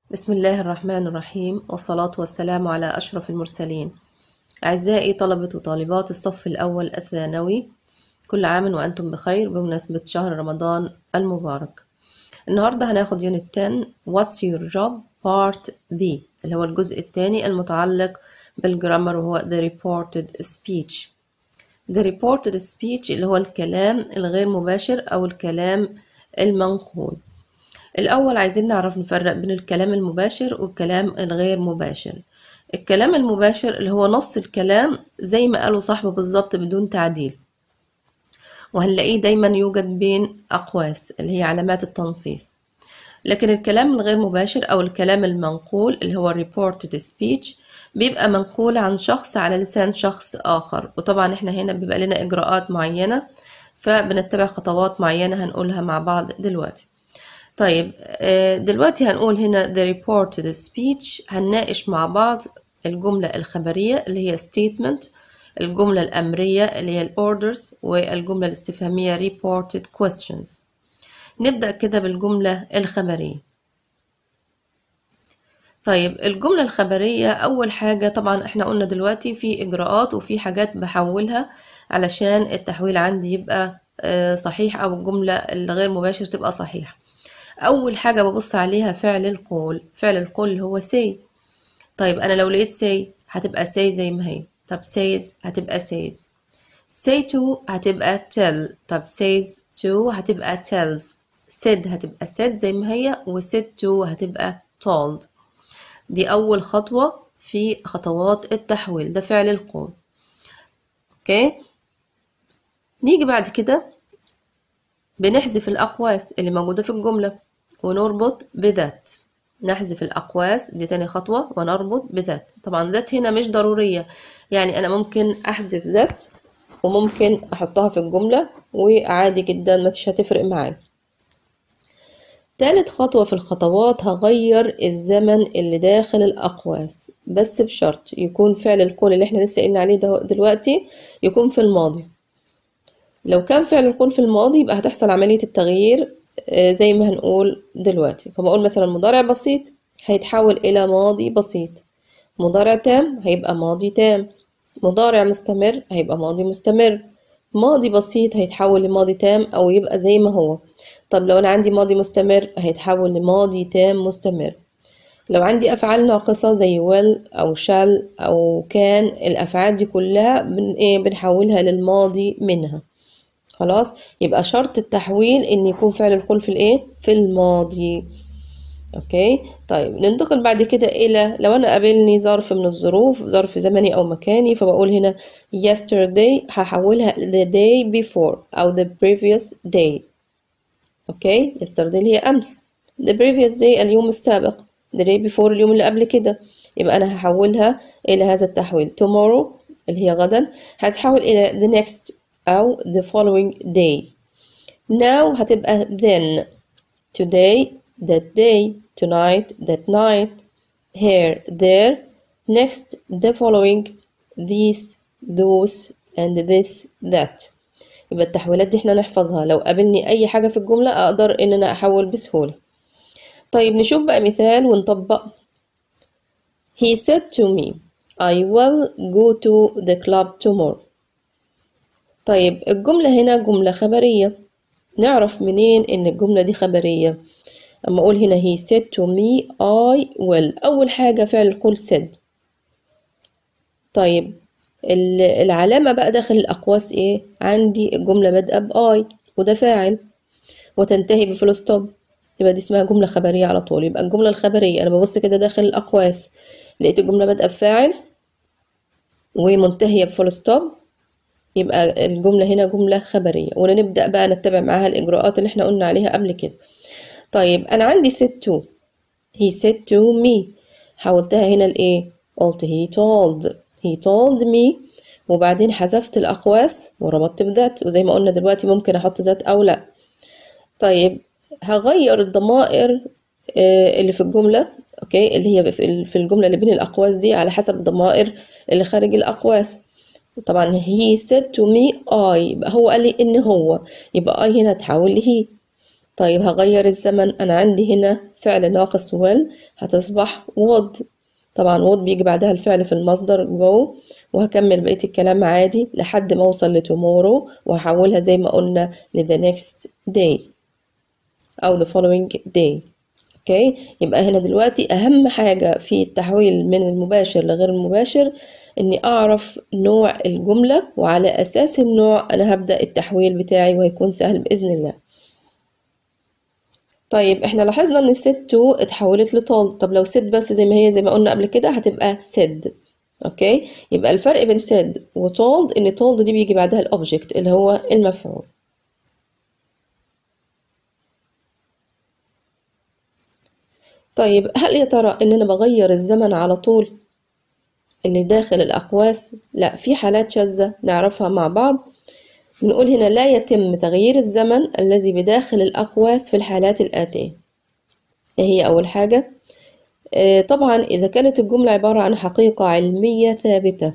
بسم الله الرحمن الرحيم والصلاة والسلام على أشرف المرسلين أعزائي طلبة وطالبات الصف الأول الثانوي كل عام وأنتم بخير بمناسبة شهر رمضان المبارك النهاردة هناخد يونت 10 What's your job part B اللي هو الجزء الثاني المتعلق بالجرامر وهو the reported speech the reported speech اللي هو الكلام الغير مباشر أو الكلام المنقول الأول عايزين نعرف نفرق بين الكلام المباشر والكلام الغير مباشر الكلام المباشر اللي هو نص الكلام زي ما قاله صاحبه بالظبط بدون تعديل وهنلاقيه دايما يوجد بين أقواس اللي هي علامات التنصيص لكن الكلام الغير مباشر أو الكلام المنقول اللي هو reported speech بيبقى منقول عن شخص على لسان شخص آخر وطبعا احنا هنا بيبقى لنا إجراءات معينة فبنتبع خطوات معينة هنقولها مع بعض دلوقتي طيب دلوقتي هنقول هنا the reported speech هنناقش مع بعض الجملة الخبرية اللي هي statement الجملة الأمرية اللي هي orders والجملة الاستفهامية reported questions نبدأ كده بالجملة الخبرية طيب الجملة الخبرية أول حاجة طبعا احنا قلنا دلوقتي في إجراءات وفي حاجات بحولها علشان التحويل عندي يبقى صحيح أو الجملة الغير مباشر تبقى صحيحة أول حاجة ببص عليها فعل القول فعل القول هو say طيب أنا لو لقيت say هتبقى say زي ما هي طب says هتبقى says say to هتبقى tell طب says to هتبقى tells said هتبقى said زي ما هي و said to هتبقى told دي أول خطوة في خطوات التحويل ده فعل القول أوكي نيجي بعد كده بنحذف الأقواس اللي موجودة في الجملة ونربط بذات نحذف الأقواس دي تاني خطوة ونربط بذات طبعا ذات هنا مش ضرورية يعني أنا ممكن أحذف ذات وممكن أحطها في الجملة وعادي جدا مش هتفرق معايا تالت خطوة في الخطوات هغير الزمن اللي داخل الأقواس بس بشرط يكون فعل القول اللي احنا لسه قلنا عليه دلوقتي يكون في الماضي لو كان فعل القول في الماضي يبقى هتحصل عملية التغيير زي ما هنقول دلوقتي فما أقول مثلا مضارع بسيط هيتحول إلى ماضي بسيط مضارع تام هيبقى ماضي تام مضارع مستمر هيبقى ماضي مستمر ماضي بسيط هيتحول لماضي تام أو يبقى زي ما هو طب لو أنا عندي ماضي مستمر هيتحول لماضي تام مستمر لو عندي أفعال ناقصة زي will أو shall أو كان الأفعال دي كلها بن إيه بنحولها للماضي منها خلاص يبقى شرط التحويل ان يكون فعل القول في الايه في الماضي اوكي طيب ننتقل بعد كده الى لو انا قابلني ظرف من الظروف ظرف زمني او مكاني فبقول هنا yesterday هحولها the day before او the previous day اوكي yesterday اللي هي امس the previous day اليوم السابق the day before اليوم اللي قبل كده يبقى انا هحولها الى هذا التحويل tomorrow اللي هي غدا هتحول الى the next أو the following day now هتبقى then today that day tonight that night here there next the following these those and this that يبقى التحويلات دي احنا نحفظها لو قابلني أي حاجة في الجملة أقدر إن أنا أحول بسهولة طيب نشوف بقى مثال ونطبق He said to me I will go to the club tomorrow طيب الجملة هنا جملة خبرية نعرف منين إن الجملة دي خبرية أما أقول هنا he said to me I will أول حاجة فعل القول said طيب العلامة بقى داخل الأقواس إيه عندي الجملة بادئة ب I وده فاعل وتنتهي بفول ستوب يبقى دي اسمها جملة خبرية على طول يبقى الجملة الخبرية أنا ببص كده داخل الأقواس لقيت الجملة بادئة بفاعل ومنتهية بفول ستوب يبقى الجملة هنا جملة خبرية ونبدأ بقى نتبع معاها الإجراءات اللي احنا قلنا عليها قبل كده طيب أنا عندي said to he said to me حولتها هنا لإيه قلت he told he told me وبعدين حذفت الأقواس وربطت بذات وزي ما قلنا دلوقتي ممكن أحط ذات أو لأ طيب هغير الضمائر اللي في الجملة أوكي اللي هي في الجملة اللي بين الأقواس دي على حسب الضمائر اللي خارج الأقواس طبعا he said to me I يبقى هو قال لي ان هو يبقى I هنا تحول لهي طيب هغير الزمن أنا عندي هنا فعل ناقص will هتصبح would طبعا would بيجي بعدها الفعل في المصدر go وهكمل بقية الكلام عادي لحد ما أوصل ل tomorrow وهحولها زي ما قلنا ل the next day أو the following day اوكي يبقى هنا دلوقتي أهم حاجة في التحويل من المباشر لغير المباشر إني أعرف نوع الجملة وعلى أساس النوع أنا هبدأ التحويل بتاعي وهيكون سهل بإذن الله طيب احنا لاحظنا ان الست تو اتحولت لطال طب لو ست بس زي ما هي زي ما قلنا قبل كده هتبقى سد اوكي يبقى الفرق بين سد وتولد ان تولد دي بيجي بعدها الاوبجكت اللي هو المفعول طيب هل يا ترى ان انا بغير الزمن على طول اللي داخل الاقواس لا في حالات شاذة نعرفها مع بعض بنقول هنا لا يتم تغيير الزمن الذي بداخل الأقواس في الحالات الآتية إيه هي أول حاجة آه طبعا إذا كانت الجملة عبارة عن حقيقة علمية ثابتة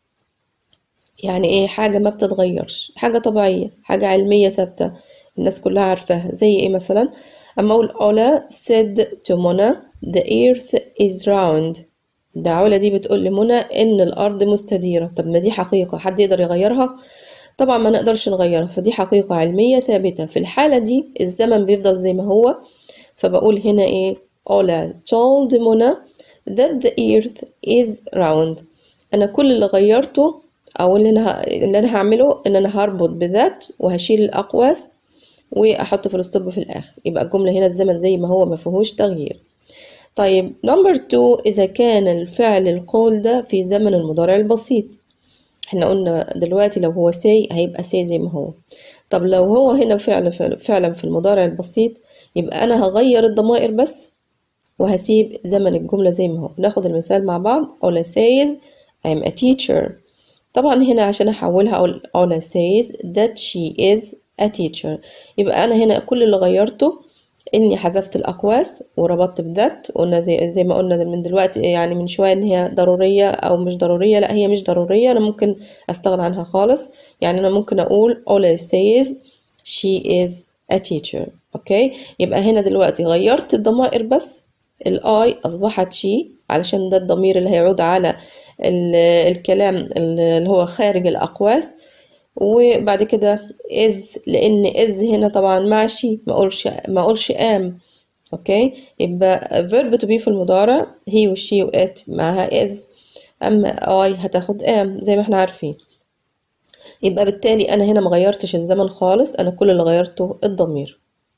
يعني إيه حاجة ما بتتغيرش حاجة طبيعية حاجة علمية ثابتة الناس كلها عارفاها زي إيه مثلا أما أقول أولا said to Mona the earth is round ده علا دي بتقول لمنى إن الأرض مستديرة طب ما دي حقيقة حد يقدر يغيرها طبعا ما نقدرش نغيرها فدي حقيقة علمية ثابتة في الحالة دي الزمن بيفضل زي ما هو فبقول هنا ايه Ola told Mona that the earth is round أنا كل اللي غيرته أو اللي أنا, ه... اللي أنا هعمله إن أنا هربط بذات وهشيل الأقواس وأحط في الستوب في الآخر يبقى الجملة هنا الزمن زي ما هو ما فيهوش تغيير طيب نمبر 2 إذا كان الفعل القول ده في زمن المضارع البسيط احنا قلنا دلوقتي لو هو سي هيبقى سي زي ما هو طب لو هو هنا فعلا فعلا في المضارع البسيط يبقى انا هغير الضمائر بس وهسيب زمن الجملة زي ما هو ناخد المثال مع بعض Ola says I'm a teacher طبعا هنا عشان احولها اقول Ola says that she is a teacher يبقى انا هنا كل اللي غيرته اني حذفت الاقواس وربطت بذات قلنا زي, زي ما قلنا من دلوقتي يعني من شويه ان هي ضروريه او مش ضروريه لا هي مش ضروريه انا ممكن استغنى عنها خالص يعني انا ممكن اقول Ola says she is a teacher اوكي يبقى هنا دلوقتي غيرت الضمائر بس الاي اصبحت شي علشان ده الضمير اللي هيعود على الكلام اللي هو خارج الاقواس وبعد كده is لان is هنا طبعا مع شي ما اقولش ما اقولش am اوكي يبقى verb to be في المضارع he و she و it معاها is اما I هتاخد am زي ما احنا عارفين يبقى بالتالي انا هنا ما غيرتش الزمن خالص انا كل اللي غيرته الضمير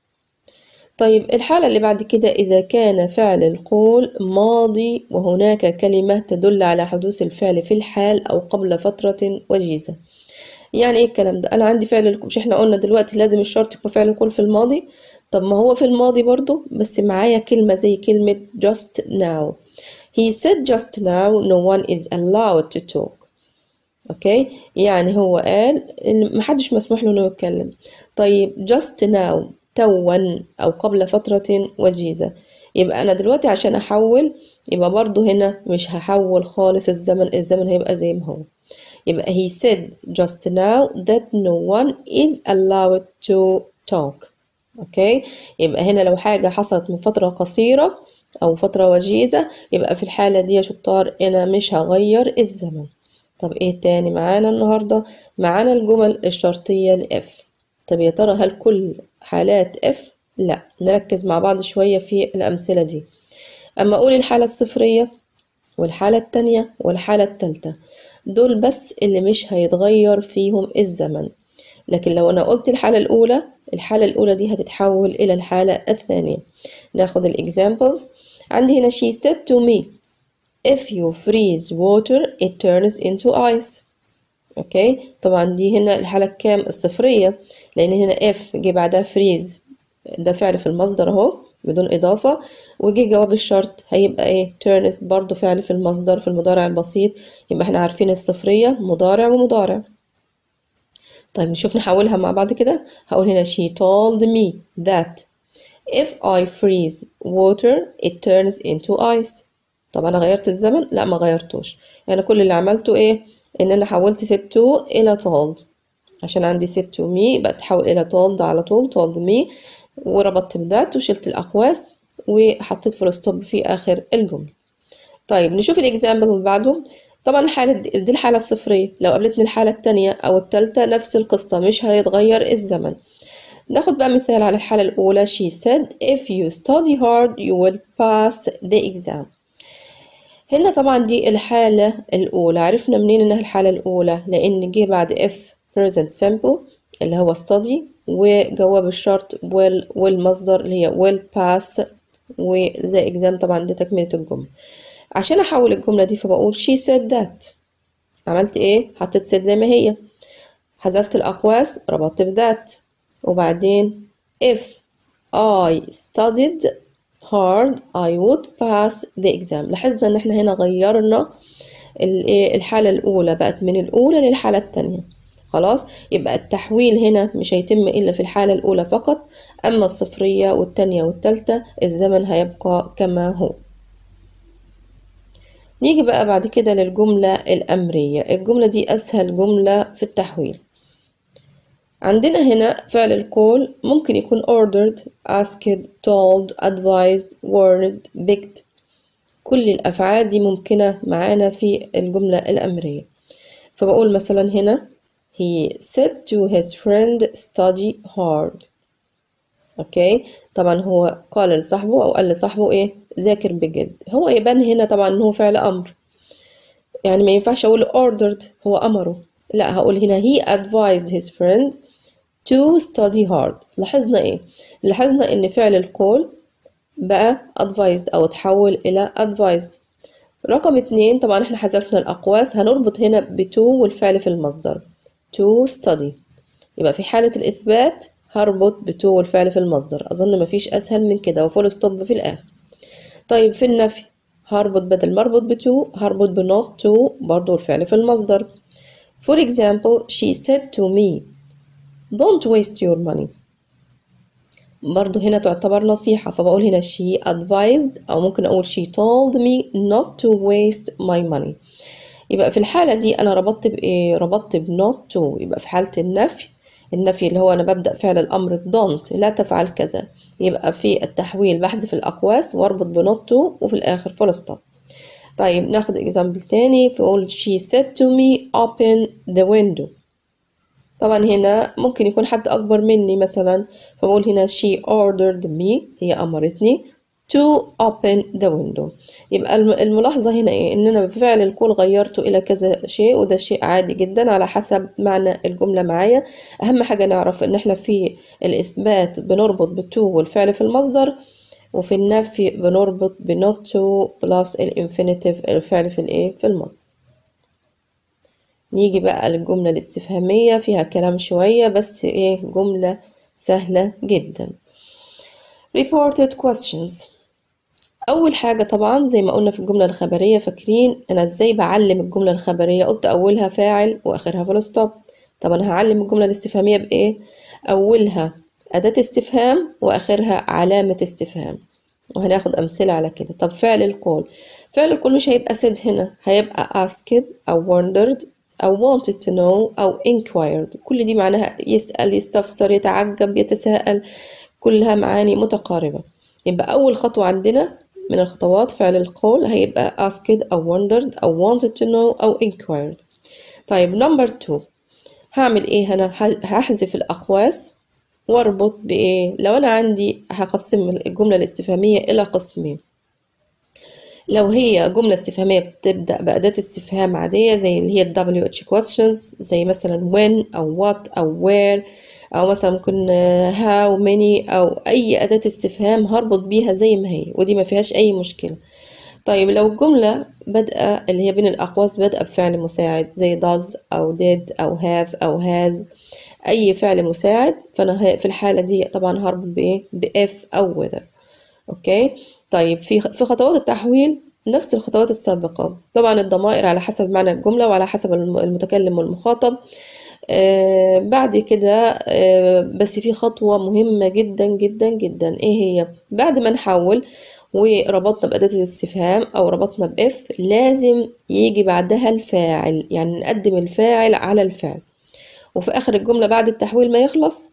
طيب الحالة اللي بعد كده إذا كان فعل القول ماضي وهناك كلمة تدل على حدوث الفعل في الحال أو قبل فترة وجيزة يعني ايه الكلام ده انا عندي فعل مش احنا قلنا دلوقتي لازم الشرط يكون فعل يكون في الماضي طب ما هو في الماضي برضو بس معايا كلمة زي كلمة just now he said just now no one is allowed to talk اوكي يعني هو قال ان محدش مسموح له انه يتكلم طيب just now توا او قبل فترة وجيزة يبقى انا دلوقتي عشان احول يبقى برضو هنا مش هحول خالص الزمن الزمن هيبقى زي ما هو يبقى he said just now that no one is allowed to talk اوكي يبقى هنا لو حاجة حصلت من فترة قصيرة او فترة وجيزة يبقى في الحالة دي يا شطار انا مش هغير الزمن طب ايه تاني معانا النهاردة معانا الجمل الشرطية لإف طب يا ترى هل كل حالات إف لا نركز مع بعض شوية في الأمثلة دي أما أقول الحالة الصفرية والحالة التانية والحالة التالتة دول بس اللي مش هيتغير فيهم الزمن لكن لو أنا قلت الحالة الأولى الحالة الأولى دي هتتحول إلى الحالة الثانية ناخد الإكزامبلز عندي هنا she said to me if you freeze water it turns into ice اوكي طبعا دي هنا الحالة الكام الصفرية لأن هنا if جه بعدها freeze ده فعل في المصدر اهو بدون إضافة وجه جواب الشرط هيبقى ايه turns برضو فعل في المصدر في المضارع البسيط يبقى احنا عارفين الصفرية مضارع ومضارع طيب نشوف نحولها مع بعض كده هقول هنا she told me that if I freeze water it turns into ice طب انا غيرت الزمن لا ما غيرتوش يعني كل اللي عملته ايه ان انا حولت set to الى told عشان عندي set to me يبقى تحول الى told على طول told me وربطت بذات وشلت الأقواس وحطيت فول ستوب في آخر الجملة طيب نشوف الإكزامبل اللي بعده طبعا الحالة دي, دي الحالة الصفرية لو قابلتني الحالة التانية أو التالتة نفس القصة مش هيتغير الزمن ناخد بقى مثال على الحالة الأولى she said if you study hard you will pass the exam هنا طبعا دي الحالة الأولى عرفنا منين إنها الحالة الأولى لأن جه بعد if present simple اللي هو study وجواب الشرط will والمصدر اللي هي will pass وزي exam طبعا ده تكملة الجملة عشان أحول الجملة دي فبقول she said that عملت إيه؟ حطيت said زي ما هي حذفت الأقواس ربطت بذات وبعدين if I studied hard I would pass the exam لاحظنا ان احنا هنا غيرنا الحالة الأولى بقت من الأولى للحالة التانية خلاص يبقى التحويل هنا مش هيتم إلا في الحالة الأولى فقط أما الصفرية والتانية والتالتة الزمن هيبقى كما هو نيجي بقى بعد كده للجملة الأمرية الجملة دي أسهل جملة في التحويل عندنا هنا فعل القول ممكن يكون ordered, asked, told, advised, warned, begged كل الأفعال دي ممكنة معانا في الجملة الأمرية فبقول مثلا هنا he said to his friend study hard اوكي طبعا هو قال لصاحبه او قال لصاحبه ايه ذاكر بجد هو يبان هنا طبعا ان هو فعل امر يعني ما ينفعش اقول ordered هو امره لا هقول هنا he advised his friend to study hard لاحظنا ايه لاحظنا ان فعل القول بقى advised او تحول الى advised رقم اتنين طبعا احنا حذفنا الاقواس هنربط هنا بتو والفعل في المصدر to study يبقى في حالة الاثبات هربط بتو والفعل في المصدر اظن مفيش اسهل من كده وفول ستوب في الاخر طيب في النفي هربط بدل ما اربط بتو هربط بنوت تو برضو الفعل في المصدر For example she said to me don't waste your money برضو هنا تعتبر نصيحة فبقول هنا she advised أو ممكن أقول she told me not to waste my money يبقى في الحالة دي أنا ربطت بإيه؟ ربطت ب not to يبقى في حالة النفي النفي اللي هو أنا ببدأ فعل الأمر ب don't لا تفعل كذا يبقى في التحويل بحذف الأقواس واربط ب not to وفي الآخر full stop طيب ناخد example تاني فأقول she said to me open the window طبعا هنا ممكن يكون حد أكبر مني مثلا فبقول هنا she ordered me هي أمرتني to open the window يبقى الملاحظة هنا إيه إن أنا بفعل القول غيرته إلى كذا شيء وده شيء عادي جدا على حسب معنى الجملة معايا أهم حاجة نعرف إن إحنا في الإثبات بنربط بتو والفعل في المصدر وفي النفي بنربط بنوت تو بلس الانفينيتيف الفعل في الإيه في المصدر نيجي بقى للجملة الاستفهامية فيها كلام شوية بس إيه جملة سهلة جدا reported questions أول حاجة طبعا زي ما قلنا في الجملة الخبرية فاكرين أنا إزاي بعلم الجملة الخبرية قلت أولها فاعل وآخرها فول ستوب طب أنا هعلم الجملة الاستفهامية بإيه أولها أداة استفهام وآخرها علامة استفهام وهناخد أمثلة على كده طب فعل القول فعل القول مش هيبقى said هنا هيبقى asked أو wondered أو wanted to know أو inquired كل دي معناها يسأل يستفسر يتعجب يتساءل كلها معاني متقاربة يبقى أول خطوة عندنا من الخطوات فعل القول هيبقى asked أو wondered أو wanted to know أو inquired طيب number two هعمل إيه هنا هحذف الأقواس واربط بإيه لو أنا عندي هقسم الجملة الاستفهامية إلى قسمين لو هي جملة استفهامية بتبدأ بأداة استفهام عادية زي اللي هي ال WH questions زي مثلا when أو what أو where أو مثلا ممكن how many أو أي أداة استفهام هربط بيها زي ما هي ودي ما فيهاش أي مشكلة طيب لو الجملة بادئة اللي هي بين الأقواس بادئة بفعل مساعد زي does أو did أو have أو has أي فعل مساعد فأنا في الحالة دي طبعا هربط بإيه بإف أو whether أوكي طيب في في خطوات التحويل نفس الخطوات السابقة طبعا الضمائر على حسب معنى الجملة وعلى حسب المتكلم والمخاطب آه بعد كده آه بس في خطوة مهمة جدا جدا جدا ايه هي بعد ما نحول وربطنا بأداة الاستفهام أو ربطنا بإف لازم يجي بعدها الفاعل يعني نقدم الفاعل على الفعل وفي آخر الجملة بعد التحويل ما يخلص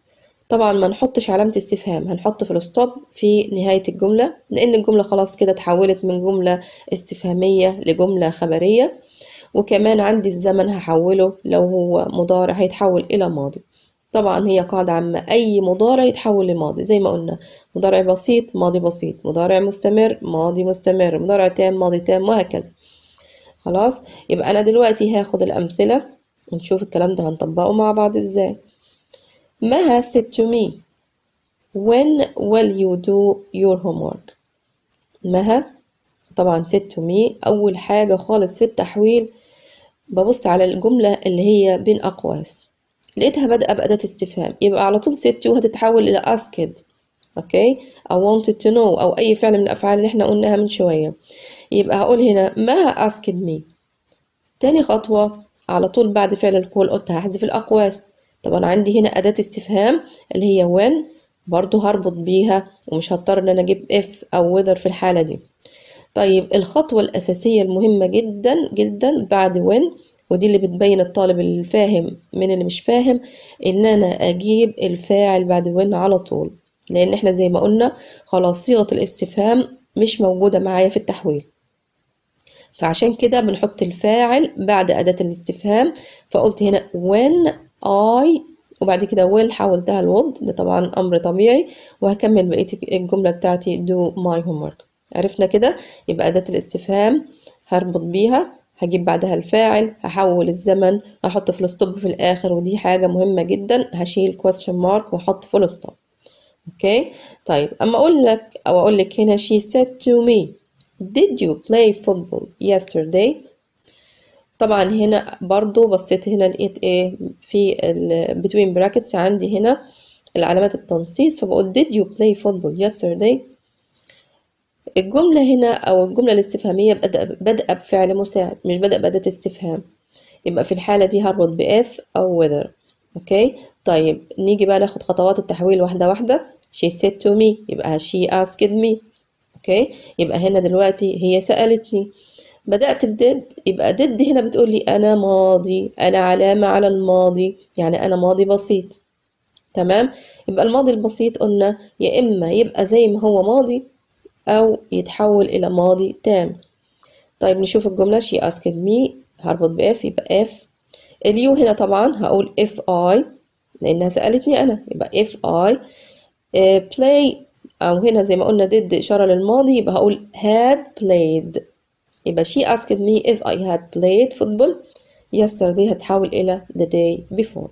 طبعا ما نحطش علامة استفهام هنحط في الستوب في نهاية الجملة لأن الجملة خلاص كده اتحولت من جملة استفهامية لجملة خبرية وكمان عندي الزمن هحوله لو هو مضارع هيتحول إلى ماضي طبعا هي قاعدة عامة أي مضارع يتحول لماضي زي ما قلنا مضارع بسيط ماضي بسيط مضارع مستمر ماضي مستمر مضارع تام ماضي تام وهكذا خلاص يبقى أنا دلوقتي هاخد الأمثلة ونشوف الكلام ده هنطبقه مع بعض إزاي مها said to me when will you do your homework مها طبعا said to me أول حاجة خالص في التحويل ببص على الجملة اللي هي بين أقواس لقيتها بادئة بأداة استفهام يبقى على طول said to هتتحول إلى asked أوكي أو wanted to know أو أي فعل من الأفعال اللي احنا قلناها من شوية يبقى هقول هنا مها asked me تاني خطوة على طول بعد فعل القول قلت هحذف الأقواس طبعا عندي هنا أداة استفهام اللي هي when برضو هربط بيها ومش هضطر ان انا اجيب if او whether في الحالة دي طيب الخطوة الأساسية المهمة جدا جدا بعد when ودي اللي بتبين الطالب الفاهم من اللي مش فاهم ان انا اجيب الفاعل بعد when على طول لان احنا زي ما قلنا خلاص صيغة الاستفهام مش موجودة معايا في التحويل فعشان كده بنحط الفاعل بعد أداة الاستفهام فقلت هنا when I وبعد كده will حولتها لwould ده طبعا أمر طبيعي وهكمل بقية الجملة بتاعتي do my homework عرفنا كده يبقى أداة الاستفهام هربط بيها هجيب بعدها الفاعل هحول الزمن هحط فول ستوب في الآخر ودي حاجة مهمة جدا هشيل question mark وأحط فول ستوب اوكي طيب اما اقول لك او اقول لك هنا she said to me did you play football yesterday طبعا هنا برضو بصيت هنا لقيت ايه في ال between brackets عندي هنا العلامات التنصيص فبقول did you play football yesterday الجملة هنا أو الجملة الاستفهامية بادئة بفعل مساعد مش بادئة بأداة استفهام يبقى في الحالة دي هربط بإف أو whether أوكي طيب نيجي بقى ناخد خطوات التحويل واحدة واحدة she said to me يبقى she asked me أوكي يبقى هنا دلوقتي هي سألتني بدأت بديد يبقى ديد هنا بتقول لي أنا ماضي أنا علامة على الماضي يعني أنا ماضي بسيط تمام يبقى الماضي البسيط قلنا يا إما يبقى زي ما هو ماضي أو يتحول إلى ماضي تام طيب نشوف الجملة she asked me هربط ب F يبقى F اليو هنا طبعا هقول if I لأنها سألتني أنا يبقى if I uh, play أو هنا زي ما قلنا did إشارة للماضي يبقى هقول had played يبقى she asked me if I had played football yesterday هتحول إلى the day before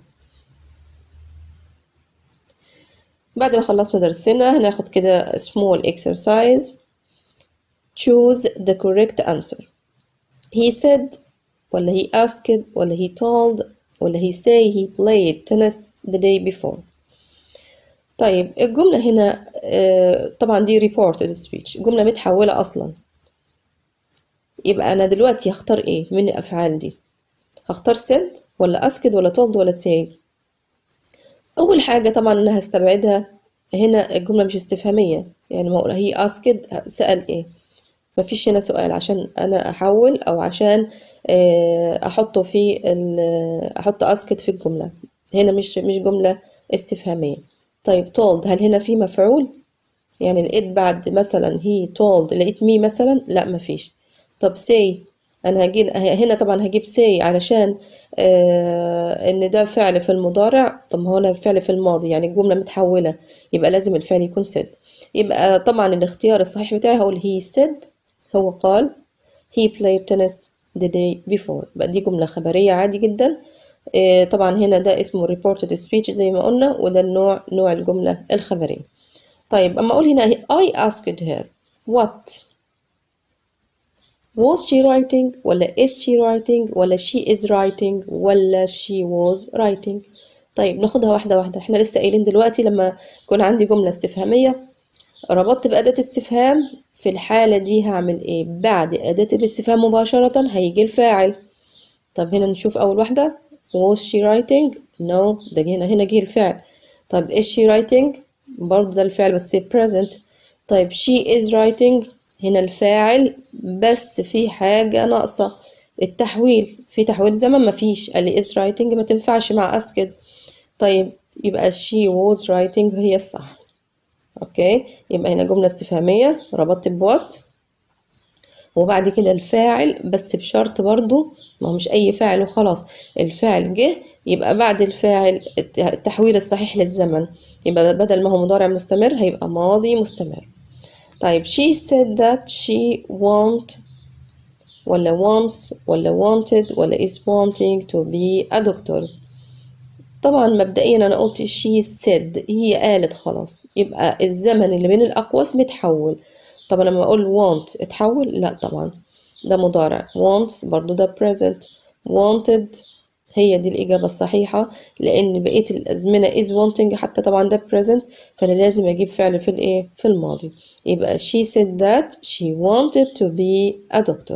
بعد ما خلصنا درسنا هناخد كده small exercise choose the correct answer he said ولا he asked ولا he told ولا he say he played tennis the day before طيب الجملة هنا طبعا دي reported speech جملة متحولة أصلا يبقى أنا دلوقتي هختار إيه من الأفعال دي هختار said ولا asked ولا told ولا say أول حاجة طبعا أنا هستبعدها هنا الجملة مش استفهامية يعني ما أقول هي asked سأل إيه مفيش هنا سؤال عشان أنا أحول أو عشان أحطه في أحط asked في الجملة هنا مش مش جملة استفهامية طيب told هل هنا في مفعول يعني لقيت بعد مثلا he told لقيت me مثلا لا مفيش طب say انا هجي هنا طبعا هجيب say علشان آه ان ده فعل في المضارع طب ما هو انا الفعل في الماضي يعني الجمله متحوله يبقى لازم الفعل يكون said يبقى طبعا الاختيار الصحيح بتاعي هقول he said هو قال he played tennis the day before بقى دي جمله خبريه عادي جدا آه طبعا هنا ده اسمه reported speech زي ما قلنا وده النوع نوع الجمله الخبريه طيب اما اقول هنا I asked her what was she writing ولا is she writing ولا she is writing ولا she was writing طيب ناخدها واحدة واحدة احنا لسه قايلين دلوقتي لما يكون عندي جملة استفهامية ربطت بأداة استفهام في الحالة دي هعمل ايه بعد أداة الاستفهام مباشرة هيجي الفاعل طب هنا نشوف أول واحدة was she writing no ده هنا هنا جه الفعل طب is she writing برضه ده الفعل بس present طيب she is writing هنا الفاعل بس في حاجة ناقصة التحويل في تحويل زمن مفيش قال لي is writing ما تنفعش مع asked طيب يبقى she was writing هي الصح اوكي يبقى هنا جملة استفهامية ربطت بوات وبعد كده الفاعل بس بشرط برضو ما هو مش اي فاعل وخلاص الفاعل جه يبقى بعد الفاعل التحويل الصحيح للزمن يبقى بدل ما هو مضارع مستمر هيبقى ماضي مستمر طيب she said that she want ولا wants ولا wanted ولا is wanting to be a doctor طبعا مبدئيا انا قلت she said هي قالت خلاص يبقى الزمن اللي بين الاقواس متحول طب لما اقول want اتحول لا طبعا ده مضارع wants برضو ده present wanted هي دي الإجابة الصحيحة لأن بقية الأزمنة is wanting حتى طبعا ده present فأنا لازم أجيب فعل في الإيه في الماضي يبقى she said that she wanted to be a doctor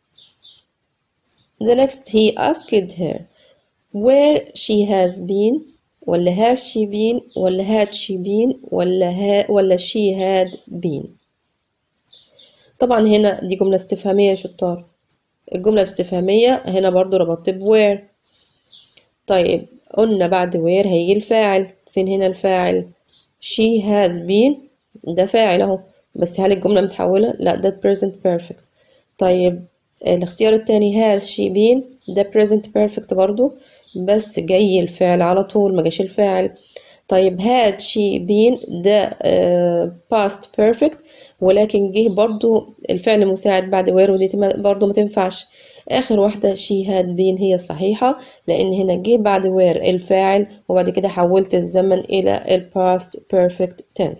the next he asked her where she has been ولا has she been ولا had she been ولا ha ولا she had been طبعا هنا دي جملة استفهامية يا شطار الجملة الاستفهامية هنا برضو ربطت بوير طيب قلنا بعد وير هيجي الفاعل فين هنا الفاعل she has been ده فاعل اهو بس هل الجملة متحولة لا ده present perfect طيب الاختيار التاني has she been ده present perfect برضو بس جاي الفعل على طول ما جاش الفاعل طيب had she been ده uh, past perfect ولكن جه برضو الفعل مساعد بعد where ودي برضو ما تنفعش آخر واحدة she had been هي الصحيحة لأن هنا جه بعد where الفاعل وبعد كده حولت الزمن إلى ال past perfect tense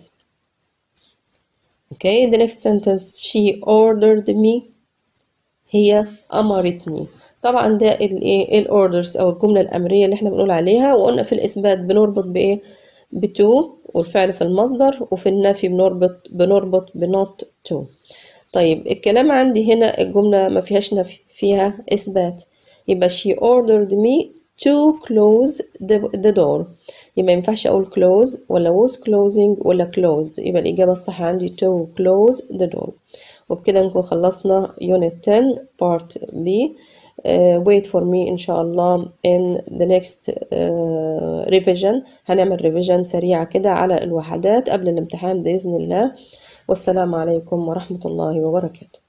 okay the next sentence she ordered me هي أمرتني طبعا ده الايه الاوردرز او الجمله الامريه اللي احنا بنقول عليها وقلنا في الاثبات بنربط بايه بتو والفعل في المصدر وفي النفي بنربط بنربط بنوت تو طيب الكلام عندي هنا الجمله ما فيهاش نفي فيها اثبات يبقى she ordered me to close the, the door يبقى ما ينفعش اقول close ولا was closing ولا closed يبقى الاجابه الصح عندي to close the door وبكده نكون خلصنا unit 10 part B uh, wait for me إن شاء الله in the next uh, revision هنعمل revision سريعة كده على الوحدات قبل الامتحان بإذن الله والسلام عليكم ورحمة الله وبركاته